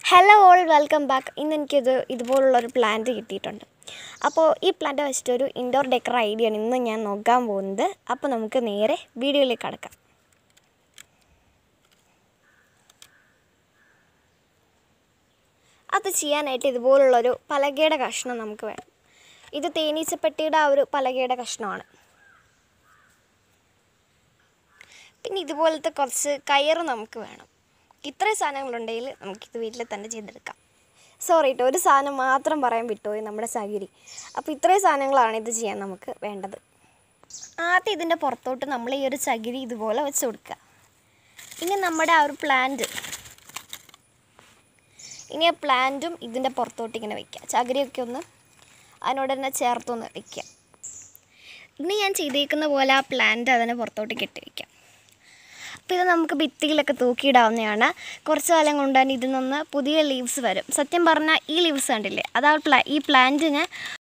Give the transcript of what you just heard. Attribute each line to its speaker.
Speaker 1: hello all welcome back ഇന്ന് എനിക്കിത് ഇതുപോലുള്ളൊരു plant കിട്ടിയിട്ടുണ്ട് അപ്പോൾ ഈ പ്ലാന്റ് വെച്ചിട്ടൊരു ഇൻഡോർ ഡെക്കർ ഐഡിയ ആണ് ഇന്ന് ഞാൻ നോക്കാൻ പോകുന്നത് അപ്പോൾ നമുക്ക് നേരെ വീഡിയോയിലേക്ക് കടക്കാം അത് ചെയ്യാനായിട്ട് ഇതുപോലുള്ളൊരു പലകയുടെ കഷ്ണം നമുക്ക് വേണം ഇത് തേനീച്ചപ്പെട്ടിയുടെ ആ ഒരു പലകയുടെ കഷ്ണമാണ് പിന്നെ ഇതുപോലത്തെ കുറച്ച് കയറ് നമുക്ക് വേണം ഇത്രയും സാധനങ്ങളുണ്ടെങ്കിൽ നമുക്കിത് വീട്ടിൽ തന്നെ ചെയ്തെടുക്കാം സോറി കേട്ടോ ഒരു സാധനം മാത്രം പറയാൻ വിട്ടുപോയി നമ്മുടെ ചകിരി അപ്പോൾ ഇത്രയും സാധനങ്ങളാണ് ഇത് ചെയ്യാൻ നമുക്ക് വേണ്ടത് ആദ്യം ഇതിൻ്റെ പുറത്തോട്ട് നമ്മൾ ഈ ഒരു ചകിരി ഇതുപോലെ വെച്ച് കൊടുക്കുക ഇനി നമ്മുടെ ആ ഒരു പ്ലാന്റ് ഇനി ആ പ്ലാന്റും ഇതിൻ്റെ പുറത്തോട്ട് ഇങ്ങനെ വെക്കുക ചകിരിയൊക്കെ ഒന്ന് അതിനോട് തന്നെ ചേർത്തൊന്ന് വെക്കുക ഇനി ഞാൻ ചെയ്തേക്കുന്ന പോലെ ആ പ്ലാന്റ് അതിനെ പുറത്തോട്ട് കെട്ടി വയ്ക്കാം അപ്പോൾ ഇത് നമുക്ക് ഭിത്തിയിലൊക്കെ തൂക്കിയിടാവുന്നതാണ് കുറച്ച് കാലം കൊണ്ട് തന്നെ ഇതിൽ നിന്ന് പുതിയ ലീവ്സ് വരും സത്യം പറഞ്ഞാൽ ഈ ലീവ്സ് കണ്ടില്ലേ അതാ പ്ലാ ഈ പ്ലാന്റിന്